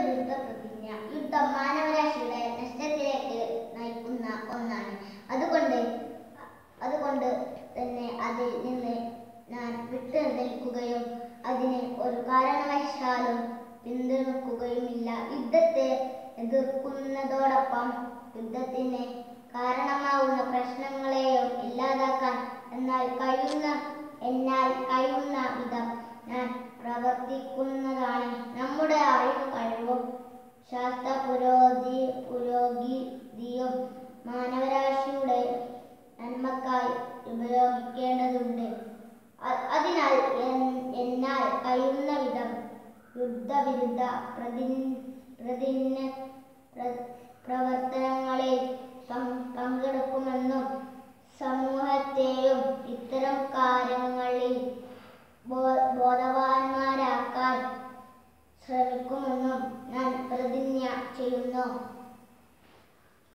യുദ്ധവിരുദ്ധ പ്രതിജ്ഞ യുദ്ധം മാനവരാശിയുടെ നഷ്ടത്തിലേക്ക് നയിക്കുന്ന ഒന്നാണ് അതുകൊണ്ട് അതുകൊണ്ട് തന്നെ അതിൽ നിന്ന് ഞാൻ വിട്ടു നിൽക്കുകയും അതിനെ ഒരു കാരണവശാലും പിന്തുണക്കുകയുമില്ല യുദ്ധത്തെ എതിർക്കുന്നതോടൊപ്പം യുദ്ധത്തിന് കാരണമാവുന്ന പ്രശ്നങ്ങളെയും ഇല്ലാതാക്കാൻ എന്നാൽ കഴിയുന്ന എന്നാൽ കഴിയുന്ന വിധം ഞാൻ പ്രവർത്തിക്കുന്നതാണ് നമ്മുടെ അറിവും കഴിവും ശാസ്ത്ര പുരോഗതി പുരോഗതിയും മാനവരാശിയുടെ നന്മക്കായി ഉപയോഗിക്കേണ്ടതുണ്ട് അ- അതിനാൽ എൻ- എന്നാൽ കഴിയുന്ന വിധം യുദ്ധവിരുദ്ധ പ്രതി പ്രതിജ്ഞ പ്ര- പ്രവർത്തനങ്ങളിൽ സം- പങ്കെടുക്കുമെന്നും സമൂഹത്തെയും ഇത്തരം കാര്യങ്ങളിൽ ബോ- ബോധവാന്മാരാക്കാൻ ശ്രമിക്കുമെന്നും ഞാൻ പ്രതിജ്ഞ ചെയ്യുന്നു